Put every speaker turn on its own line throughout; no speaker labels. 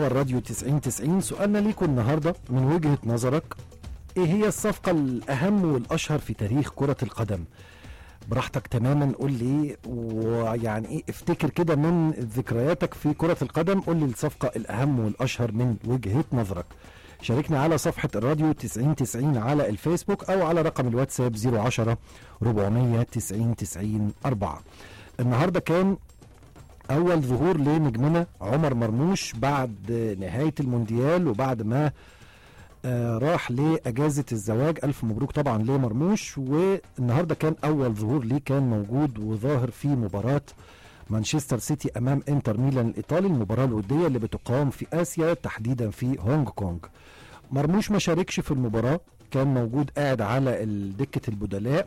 محور راديو 90 90 سؤالنا ليكم النهارده من وجهه نظرك ايه هي الصفقه الاهم والاشهر في تاريخ كره القدم براحتك تماما قول لي ويعني ايه افتكر كده من ذكرياتك في كره القدم قول لي الصفقه الاهم والاشهر من وجهه نظرك شاركنا على صفحة الراديو 90 90 على الفيسبوك أو على رقم الواتساب 010 490 90 4 النهاردة كان أول ظهور لنجمنا عمر مرموش بعد نهاية المونديال وبعد ما آه راح لأجازة الزواج ألف مبروك طبعا لمرموش والنهاردة كان أول ظهور ليه كان موجود وظاهر في مباراة مانشستر سيتي أمام إنتر ميلان الإيطالي المباراة الودية اللي بتقام في آسيا تحديدا في هونج كونج مرموش ما شاركش في المباراة كان موجود قاعد على دكة البدلاء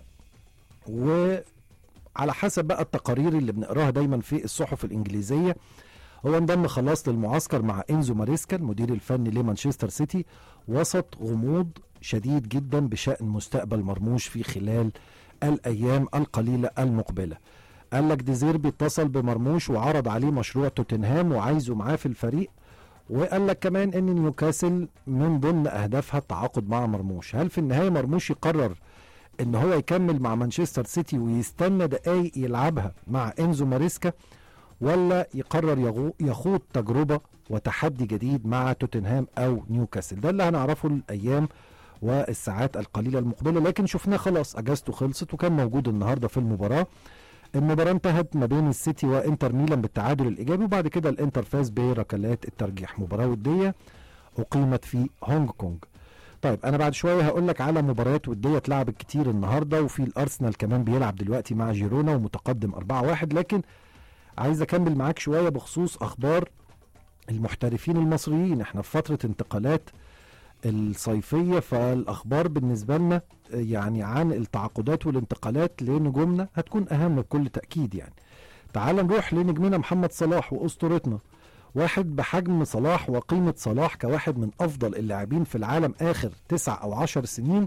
وعلى حسب بقى التقارير اللي بنقراها دايما في الصحف الإنجليزية هو انضم خلاص للمعسكر مع انزو ماريسكا المدير الفني لمانشستر سيتي وسط غموض شديد جدا بشأن مستقبل مرموش في خلال الأيام القليلة المقبلة قال لك ديزيربي اتصل بمرموش وعرض عليه مشروع توتنهام وعايزه معاه في الفريق وقال لك كمان ان نيوكاسل من ضمن اهدافها التعاقد مع مرموش هل في النهايه مرموش يقرر ان هو يكمل مع مانشستر سيتي ويستنى دقايق يلعبها مع انزو ماريسكا ولا يقرر يخوض تجربه وتحدي جديد مع توتنهام او نيوكاسل ده اللي هنعرفه الايام والساعات القليله المقبله لكن شفناه خلاص اجازته خلصت وكان موجود النهارده في المباراه المباراة انتهت ما بين السيتي وانتر ميلان بالتعادل الايجابي وبعد كده الانتر فاز بركلات الترجيح مباراة ودية اقيمت في هونج كونج طيب انا بعد شويه هقول لك على مباريات وديه اتلعبت كتير النهارده وفي الارسنال كمان بيلعب دلوقتي مع جيرونا ومتقدم 4-1 لكن عايز اكمل معاك شويه بخصوص اخبار المحترفين المصريين احنا في فتره انتقالات الصيفيه فالاخبار بالنسبه لنا يعني عن التعاقدات والانتقالات لنجومنا هتكون اهم بكل تاكيد يعني تعال نروح لنجمنا محمد صلاح واسطورتنا واحد بحجم صلاح وقيمة صلاح كواحد من أفضل اللاعبين في العالم آخر تسع أو عشر سنين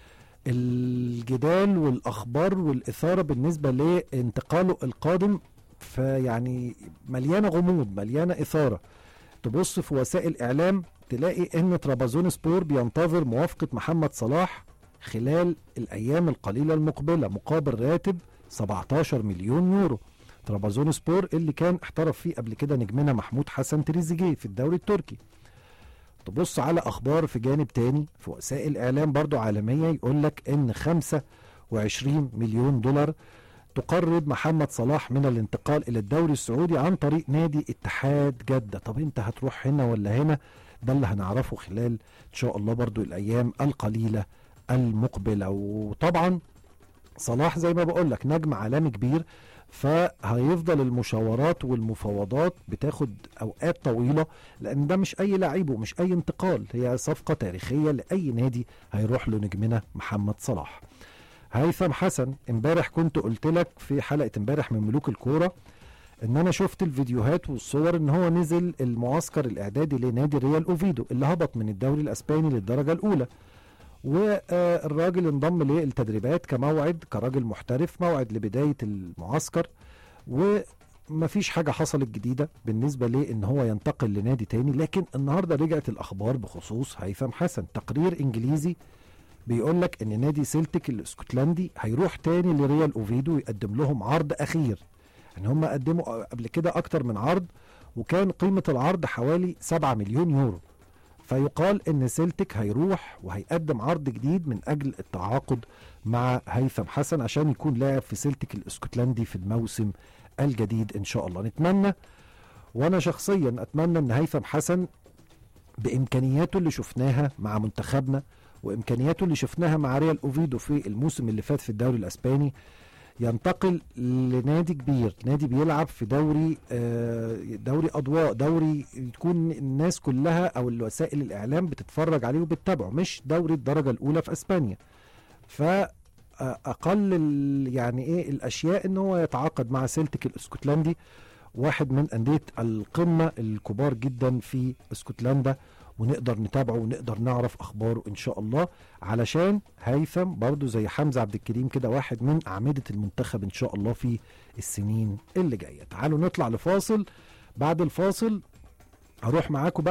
الجدال والأخبار والإثارة بالنسبة لانتقاله القادم فيعني مليانة غموض مليانة إثارة تبص في وسائل إعلام تلاقي ان ترابازون سبور بينتظر موافقة محمد صلاح خلال الايام القليلة المقبلة مقابل راتب 17 مليون يورو ترابازون سبور اللي كان احترف فيه قبل كده نجمنا محمود حسن تريزيجيه في الدوري التركي تبص على اخبار في جانب تاني في وسائل اعلام برضو عالمية يقول لك ان 25 مليون دولار تقرب محمد صلاح من الانتقال الى الدوري السعودي عن طريق نادي اتحاد جدة طب انت هتروح هنا ولا هنا ده اللي هنعرفه خلال ان شاء الله برضو الايام القليله المقبله وطبعا صلاح زي ما بقول لك نجم عالمي كبير فهيفضل المشاورات والمفاوضات بتاخد اوقات طويله لان ده مش اي لعيب ومش اي انتقال هي صفقه تاريخيه لاي نادي هيروح له نجمنا محمد صلاح هيثم حسن امبارح كنت قلت لك في حلقه امبارح من ملوك الكوره ان انا شفت الفيديوهات والصور ان هو نزل المعسكر الاعدادي لنادي ريال اوفيدو اللي هبط من الدوري الاسباني للدرجه الاولى والراجل انضم للتدريبات كموعد كراجل محترف موعد لبدايه المعسكر ومفيش حاجه حصلت جديده بالنسبه ليه ان هو ينتقل لنادي تاني لكن النهارده رجعت الاخبار بخصوص هيثم حسن تقرير انجليزي بيقول لك ان نادي سيلتيك الاسكتلندي هيروح تاني لريال اوفيدو يقدم لهم عرض اخير ان هم قدموا قبل كده اكتر من عرض وكان قيمة العرض حوالي 7 مليون يورو فيقال ان سيلتيك هيروح وهيقدم عرض جديد من اجل التعاقد مع هيثم حسن عشان يكون لاعب في سيلتيك الاسكتلندي في الموسم الجديد ان شاء الله نتمنى وانا شخصيا اتمنى ان هيثم حسن بامكانياته اللي شفناها مع منتخبنا وامكانياته اللي شفناها مع ريال اوفيدو في الموسم اللي فات في الدوري الاسباني ينتقل لنادي كبير نادي بيلعب في دوري دوري اضواء دوري تكون الناس كلها او الوسائل الاعلام بتتفرج عليه وبتتابعه مش دوري الدرجه الاولى في اسبانيا فاقل يعني ايه الاشياء ان هو يتعاقد مع سيلتيك الاسكتلندي واحد من انديه القمه الكبار جدا في اسكتلندا ونقدر نتابعه ونقدر نعرف اخباره ان شاء الله علشان هيثم برضو زي حمزه عبد الكريم كده واحد من اعمده المنتخب ان شاء الله في السنين اللي جايه تعالوا نطلع لفاصل بعد الفاصل هروح معاكم بقى